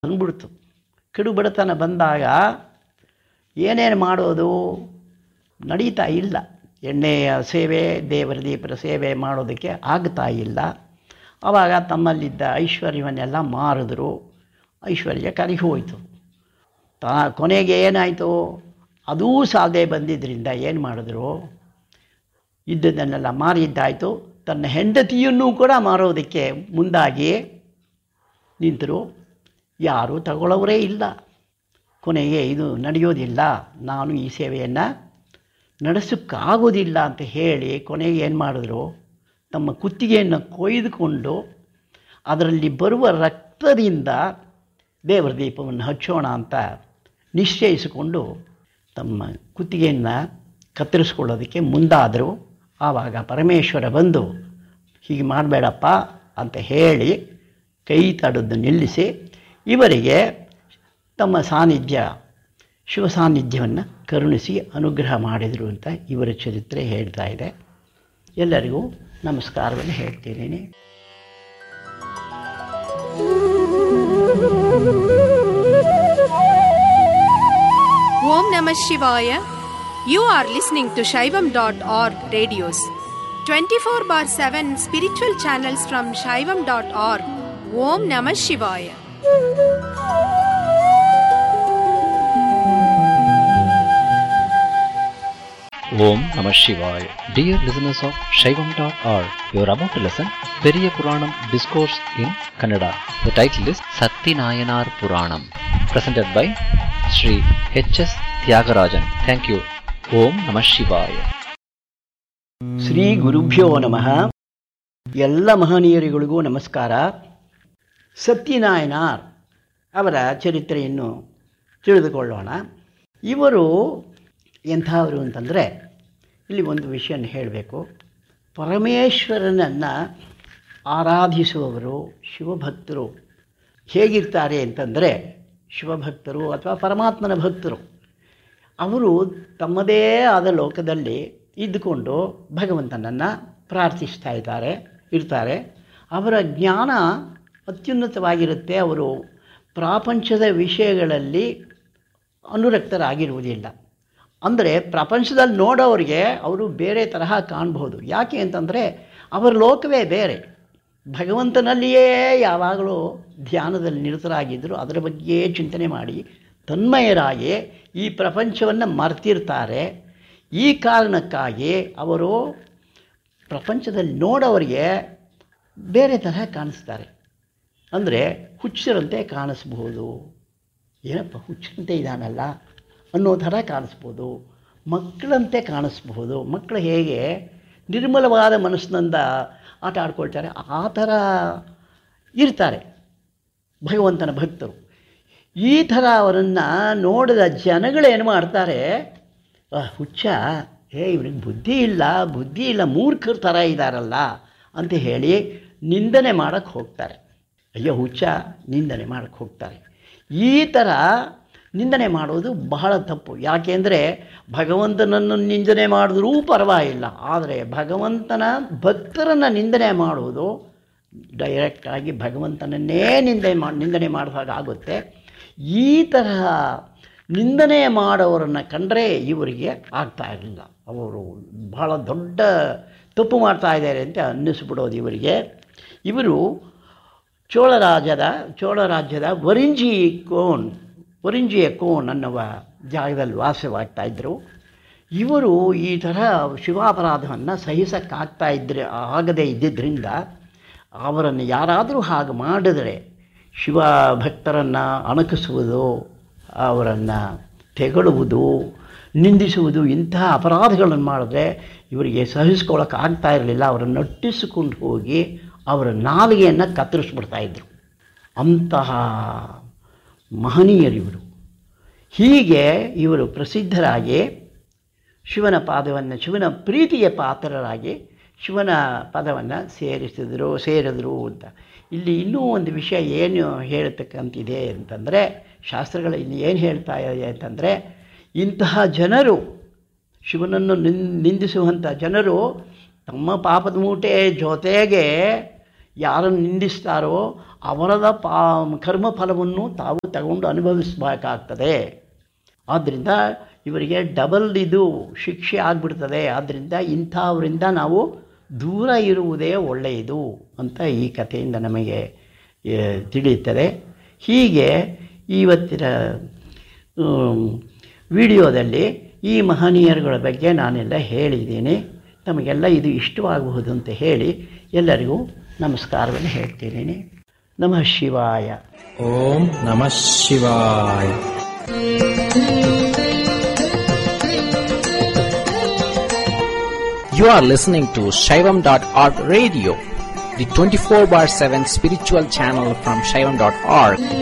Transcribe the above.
ಬಂದ್ಬಿಡ್ತು ಕಿಡು ಬಡತನ ಬಂದಾಗ ಏನೇನು ಮಾಡೋದು ನಡೀತಾ ಇಲ್ಲ ಎಣ್ಣೆಯ ಸೇವೆ ದೇವರ ದೀಪರ ಸೇವೆ ಮಾಡೋದಕ್ಕೆ ಆಗ್ತಾ ಇಲ್ಲ ಆವಾಗ ತಮ್ಮಲ್ಲಿದ್ದ ಐಶ್ವರ್ಯವನ್ನೆಲ್ಲ ಮಾರಿದ್ರು ಐಶ್ವರ್ಯ ಕರಗಿ ಹೋಯಿತು ತಾ ಕೊನೆಗೆ ಏನಾಯಿತು ಅದೂ ಸಾಲದೆ ಬಂದಿದ್ದರಿಂದ ಏನು ಮಾಡಿದ್ರು ಇದ್ದದನ್ನೆಲ್ಲ ಮಾರಿದ್ದಾಯಿತು ತನ್ನ ಹೆಂಡತಿಯನ್ನು ಕೂಡ ಮಾರೋದಕ್ಕೆ ಮುಂದಾಗಿ ನಿಂತರು ಯಾರೂ ತಗೊಳ್ಳೋರೇ ಇಲ್ಲ ಕೊನೆಗೆ ಇದು ನಡೆಯೋದಿಲ್ಲ ನಾನು ಈ ಸೇವೆಯನ್ನು ನಡೆಸೋಕ್ಕಾಗೋದಿಲ್ಲ ಅಂತ ಹೇಳಿ ಕೊನೆಗೆ ಏನು ಮಾಡಿದ್ರು ತಮ್ಮ ಕುತ್ತಿಗೆಯನ್ನು ಕೊಯ್ದುಕೊಂಡು ಅದರಲ್ಲಿ ಬರುವ ರಕ್ತದಿಂದ ದೇವರ ದೀಪವನ್ನು ಹಚ್ಚೋಣ ಅಂತ ನಿಶ್ಚಯಿಸಿಕೊಂಡು ತಮ್ಮ ಕುತ್ತಿಗೆಯನ್ನು ಕತ್ತರಿಸ್ಕೊಳ್ಳೋದಕ್ಕೆ ಮುಂದಾದರು ಆವಾಗ ಪರಮೇಶ್ವರ ಬಂದು ಹೀಗೆ ಮಾಡಬೇಡಪ್ಪ ಅಂತ ಹೇಳಿ ಕೈ ತಡೆದು ನಿಲ್ಲಿಸಿ ಇವರಿಗೆ ತಮ್ಮ ಸಾನ್ನಿಧ್ಯ ಶಿವ ಸಾನ್ನಿಧ್ಯವನ್ನು ಕರುಣಿಸಿ ಅನುಗ್ರಹ ಮಾಡಿದರು ಅಂತ ಇವರ ಚರಿತ್ರೆ ಹೇಳ್ತಾ ಇದೆ ಎಲ್ಲರಿಗೂ ನಮಸ್ಕಾರವನ್ನು ಹೇಳ್ತಿದ್ದೀನಿ Om Namah Shivaya. You are listening to Shaivam.org radios. 24 bar 7 spiritual channels from Shaivam.org. Om Namah Shivaya. Om Namah Shivaya. Dear listeners of Shaivam.org, you are about to listen Periya Puranam Discourse in Kannada. The title is Sattinayanar Puranam, presented by Sri H.S. Tyagarajan. Thank you. Om Namah Shivaya. Shri ಗುರುಭ್ಯೋ ನಮಃ ಎಲ್ಲ ಮಹನೀಯರಿಗಳಿಗೂ ನಮಸ್ಕಾರ ಸತ್ಯನಾಯನಾರ್ ಅವರ ಚರಿತ್ರೆಯನ್ನು ತಿಳಿದುಕೊಳ್ಳೋಣ ಇವರು ಎಂಥವರು ಅಂತಂದರೆ ಇಲ್ಲಿ ಒಂದು ವಿಷಯನ ಹೇಳಬೇಕು ಪರಮೇಶ್ವರನನ್ನು ಆರಾಧಿಸುವವರು ಶಿವಭಕ್ತರು ಹೇಗಿರ್ತಾರೆ ಅಂತಂದರೆ ಶಿವಭಕ್ತರು ಅಥವಾ ಪರಮಾತ್ಮನ ಭಕ್ತರು ಅವರು ತಮ್ಮದೇ ಆದ ಲೋಕದಲ್ಲಿ ಇದ್ದುಕೊಂಡು ಭಗವಂತನನ್ನು ಪ್ರಾರ್ಥಿಸ್ತಾ ಇದ್ದಾರೆ ಇರ್ತಾರೆ ಅವರ ಜ್ಞಾನ ಅತ್ಯುನ್ನತವಾಗಿರುತ್ತೆ ಅವರು ಪ್ರಾಪಂಚದ ವಿಷಯಗಳಲ್ಲಿ ಅನುರಕ್ತರಾಗಿರುವುದಿಲ್ಲ ಅಂದರೆ ಪ್ರಪಂಚದಲ್ಲಿ ನೋಡೋರಿಗೆ ಅವರು ಬೇರೆ ತರಹ ಕಾಣಬಹುದು ಯಾಕೆ ಅಂತಂದರೆ ಅವರ ಲೋಕವೇ ಬೇರೆ ಭಗವಂತನಲ್ಲಿಯೇ ಯಾವಾಗಲೂ ಧ್ಯಾನದಲ್ಲಿ ನಿರತರಾಗಿದ್ದರು ಅದರ ಬಗ್ಗೆ ಚಿಂತನೆ ಮಾಡಿ ತನ್ಮಯರಾಗಿ ಈ ಪ್ರಪಂಚವನ್ನು ಮರ್ತಿರ್ತಾರೆ ಈ ಕಾರಣಕ್ಕಾಗಿ ಅವರು ಪ್ರಪಂಚದಲ್ಲಿ ನೋಡೋರಿಗೆ ಬೇರೆ ತರಹ ಕಾಣಿಸ್ತಾರೆ ಅಂದರೆ ಹುಚ್ಚರಂತೆ ಕಾಣಿಸ್ಬಹುದು ಏನಪ್ಪ ಹುಚ್ಚರಂತೆ ಇದ್ದಾನಲ್ಲ ಅನ್ನೋ ಥರ ಕಾಣಿಸ್ಬೋದು ಮಕ್ಕಳಂತೆ ಕಾಣಿಸ್ಬಹುದು ಮಕ್ಕಳು ಹೇಗೆ ನಿರ್ಮಲವಾದ ಮನಸ್ಸಿನಿಂದ ಆಟ ಆಡ್ಕೊಳ್ತಾರೆ ಆ ಥರ ಇರ್ತಾರೆ ಭಗವಂತನ ಭಕ್ತರು ಈ ಥರ ಅವರನ್ನು ನೋಡಿದ ಜನಗಳೇನು ಮಾಡ್ತಾರೆ "ಆ, ಹುಚ್ಚ ಏ ಇವ್ರಿಗೆ ಬುದ್ಧಿ ಇಲ್ಲ ಬುದ್ಧಿ ಇಲ್ಲ ಮೂರ್ಖರ ಥರ ಇದ್ದಾರಲ್ಲ ಅಂತ ಹೇಳಿ ನಿಂದನೆ ಮಾಡೋಕ್ಕೆ ಹೋಗ್ತಾರೆ ಅಯ್ಯೋ ಹುಚ್ಚ ನಿಂದನೆ ಮಾಡೋಕ್ಕೆ ಹೋಗ್ತಾರೆ ಈ ಥರ ನಿಂದನೆ ಮಾಡೋದು ಬಹಳ ತಪ್ಪು ಯಾಕೆಂದರೆ ಭಗವಂತನನ್ನು ನಿಂದನೆ ಮಾಡಿದ್ರೂ ಪರವಾಗಿಲ್ಲ ಆದರೆ ಭಗವಂತನ ಭಕ್ತರನ್ನು ನಿಂದನೆ ಮಾಡುವುದು ಡೈರೆಕ್ಟಾಗಿ ಭಗವಂತನನ್ನೇ ನಿಂದನೆ ಮಾಡಿ ನಿಂದನೆ ಮಾಡಿದಾಗ ಆಗುತ್ತೆ ಈ ತರಹ ನಿಂದನೆ ಮಾಡೋರನ್ನು ಕಂಡರೆ ಇವರಿಗೆ ಆಗ್ತಾ ಇರಲಿಲ್ಲ ಅವರು ಬಹಳ ದೊಡ್ಡ ತಪ್ಪು ಮಾಡ್ತಾ ಇದ್ದಾರೆ ಅಂತ ಅನ್ನಿಸ್ಬಿಡೋದು ಇವರಿಗೆ ಇವರು ಚೋಳರಾಜದ ಚೋಳರಾಜ್ಯದ ವರಿಂಜಿ ಕೋನ್ ವರಿಂಜಿಯ ಕೋನ್ ಅನ್ನುವ ಜಾಗದಲ್ಲಿ ವಾಸವಾಗ್ತಾ ಇದ್ದರು ಇವರು ಈ ಥರ ಶಿವಾಪರಾಧವನ್ನು ಸಹಿಸೋಕ್ಕಾಗ್ತಾ ಇದ್ರೆ ಆಗದೇ ಇದ್ದಿದ್ದರಿಂದ ಅವರನ್ನು ಯಾರಾದರೂ ಹಾಗೆ ಮಾಡಿದರೆ ಶಿವ ಭಕ್ತರನ್ನು ಅಣಕಿಸುವುದು ಅವರನ್ನು ತೆಗಳುವುದು ನಿಂದಿಸುವುದು ಇಂತಹ ಅಪರಾಧಗಳನ್ನು ಮಾಡಿದ್ರೆ ಇವರಿಗೆ ಸಹಿಸ್ಕೊಳ್ಳೋಕೆ ಆಗ್ತಾ ಇರಲಿಲ್ಲ ಅವರನ್ನು ನಟ್ಟಿಸಿಕೊಂಡು ಹೋಗಿ ಅವರ ನಾಲಿಗೆಯನ್ನು ಕತ್ತರಿಸ್ಬಿಡ್ತಾಯಿದ್ರು ಅಂತಹ ಮಹನೀಯರಿವರು ಹೀಗೆ ಇವರು ಪ್ರಸಿದ್ಧರಾಗಿ ಶಿವನ ಪಾದವನ್ನು ಶಿವನ ಪ್ರೀತಿಗೆ ಪಾತ್ರರಾಗಿ ಶಿವನ ಪದವನ್ನು ಸೇರಿಸಿದರು ಸೇರಿದರು ಅಂತ ಇಲ್ಲಿ ಇನ್ನೂ ಒಂದು ವಿಷಯ ಏನು ಹೇಳ್ತಕ್ಕಂತಿದೆ ಅಂತಂದರೆ ಶಾಸ್ತ್ರಗಳು ಇಲ್ಲಿ ಏನು ಹೇಳ್ತಾ ಇದೆ ಅಂತಂದರೆ ಇಂತಹ ಜನರು ಶಿವನನ್ನು ನಿನ್ ನಿಂದಿಸುವಂಥ ಜನರು ತಮ್ಮ ಪಾಪದ ಮೂಟೆ ಜೊತೆಗೆ ಯಾರನ್ನು ನಿಂದಿಸ್ತಾರೋ ಅವರದ ಪಾ ಕರ್ಮಫಲವನ್ನು ತಾವು ತಗೊಂಡು ಅನುಭವಿಸಬೇಕಾಗ್ತದೆ ಆದ್ದರಿಂದ ಇವರಿಗೆ ಡಬಲ್ ಇದು ಶಿಕ್ಷೆ ಆಗಿಬಿಡ್ತದೆ ಆದ್ದರಿಂದ ಇಂಥವರಿಂದ ನಾವು ದೂರ ಇರುವುದೇ ಒಳ್ಳೆಯದು ಅಂತ ಈ ಕಥೆಯಿಂದ ನಮಗೆ ಏ, ತಿಳಿಯುತ್ತದೆ ಹೀಗೆ ಇವತ್ತಿನ ಆಮ್, ವಿಡಿಯೋದಲ್ಲಿ ಈ ಮಹನೀಯರುಗಳ ಬಗ್ಗೆ ನಾನೆಲ್ಲ ಹೇಳಿದ್ದೀನಿ ತಮಗೆಲ್ಲ ಇದು ಇಷ್ಟವಾಗಬಹುದು ಅಂತ ಹೇಳಿ ಎಲ್ಲರಿಗೂ ನಮಸ್ಕಾರವನ್ನು ಹೇಳ್ತಿದ್ದೀನಿ ನಮಃ ಶಿವಾಯ ಓಂ ನಮಃ ಶಿವಾಯ You are listening to Shaivam.org radio, the 24 bar 7 spiritual channel from Shaivam.org.